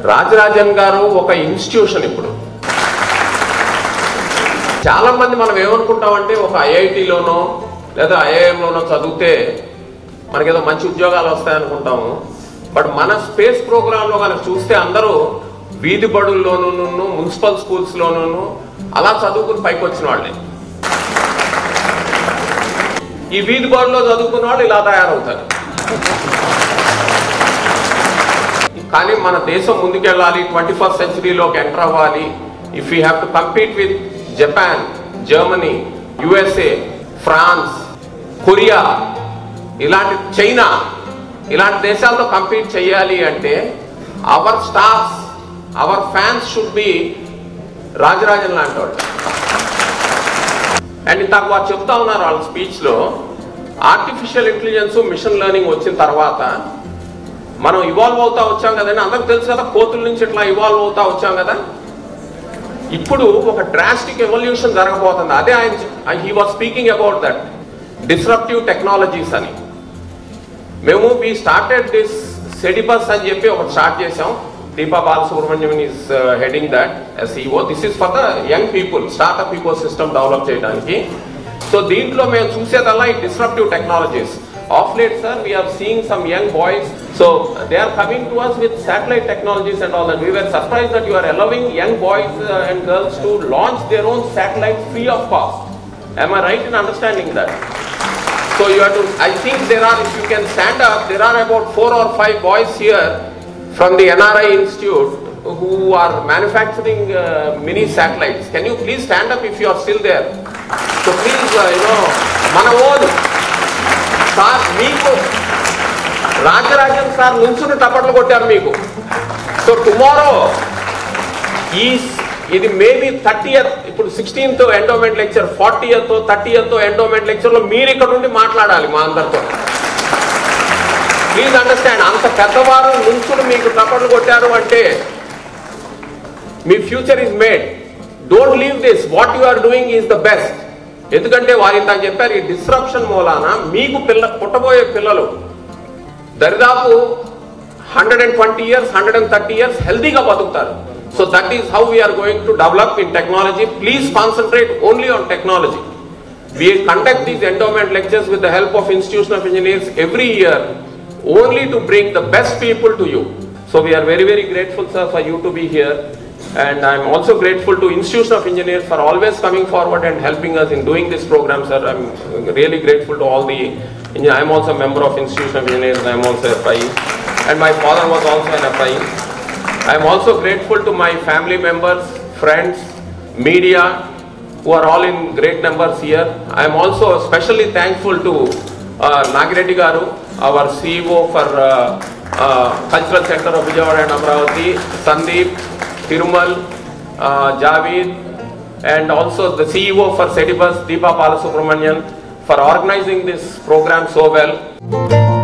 రాజరాజన్ గారు ఒక ఇన్స్టిట్యూషన్ ఇప్పుడు చాలా మంది మనం ఏమనుకుంటామంటే ఒక ఐఐటిలోనో లేదా ఐఐఎంలోనో చదివితే మనకేదో మంచి ఉద్యోగాలు వస్తాయనుకుంటాము బట్ మన స్పేస్ ప్రోగ్రాంలో కనుక చూస్తే అందరూ వీధి బడుల్లోనూ మున్సిపల్ స్కూల్స్లోనూ అలా చదువుకుని పైకి వచ్చిన వాళ్ళే ఈ వీధి బడుల్లో చదువుకున్న వాళ్ళు ఇలా తయారవుతారు కానీ మన దేశం ముందుకెళ్ళాలి ట్వంటీ ఫస్ట్ సెంచరీలోకి ఎంటర్ అవ్వాలి if you have to compete with Japan Germany USA France Korea ఇలాంటి చైనా ఇలాంటి దేశాలతో కంపీట్ చేయాలి అంటే our staffs our fans should be Rajarajan లాంటి వాళ్ళు అండ్ ఇంతకు వారు చెప్తా ఉన్నారు వాళ్ళ స్పీచ్లో ఆర్టిఫిషియల్ ఇంటెలిజెన్స్ మిషన్ లెర్నింగ్ వచ్చిన తర్వాత మనం ఇవాల్వ్ అవుతా వచ్చాం కదండి అందరికి తెలుసు కదా కోతుల నుంచి ఇట్లా ఇవాల్వ్ అవుతా వచ్చాం కదా ఇప్పుడు ఒక డ్రాస్టిక్ ఎవల్యూషన్ జరగబోతుంది అదే ఆయన he was speaking about that disruptive technologies అని మేము వీ స్టార్టెడ్ దిస్ సెడిబస్ అని చెప్పి ఒకటి స్టార్ట్ చేసాం Deepa Balasubramaniam is heading that SEO this is for the young people startup ecosystem develop చేయడానికి సో దీంట్లో మేము చూసేదల్లా ఈ disruptive technologies of late sir we're seeing some young boys so they are coming to us with satellite technologies and all that we were surprise that you are allowing young boys and girls to launch their own satellites free of cost Am I right in understanding that? So you have to, I think there are, if you can stand up, there are about four or five boys here from the NRI Institute who are manufacturing uh, mini satellites. Can you please stand up if you are still there? So please, uh, you know, మన own sir మీకు Rajarajan sir నుంచుని టపట్లు కొట్టారు మీకు so tomorrow ఈ ఇది maybe thirtieth ఇప్పుడు sixteenth endowment lecture fortieth thirtieth endowment lecture లో మీరు ఇక్కడ నుండి మాట్లాడాలి మా అందరితో ప్లీజ్ అండర్స్టాండ్ అంత పెద్దవారు నుంచుని మీకు టపట్లు కొట్టారు అంటే మీ future is made don't leave this what you are doing is the best ఎందుకంటే వారు ఇంత చెప్పారు ఈ డిస్రప్షన్ మూలాన మీకు పిల్ల పుట్టబోయే పిల్లలు దరిదాపు hundred and twenty years hundred and thirty years హెల్దీగా బతుకుతారు so that is how we're going to develop in technology please concentrate only on technology We conduct these endowment lectures with the help of Institution of Engineers every year only to bring the best people to you. So we are very, very grateful, sir, for you to be here. And I'm also grateful to Institution of Engineers for always coming forward and helping us in doing this program, sir. I'm really grateful to all the, I'm also a member of Institution of Engineers, I'm also a FI. And my father was also an FI. I'm also grateful to my family members, friends, media, who are all in great numbers here. I am also especially thankful to uh, Nagireddy Garu, our CEO for uh, uh, Cultural Center of Vijayawada and Amravati, Sandeep, Tirumal, uh, Javed, and also the CEO for Sedibus, Deepa Balasubramanian, for organizing this program so well.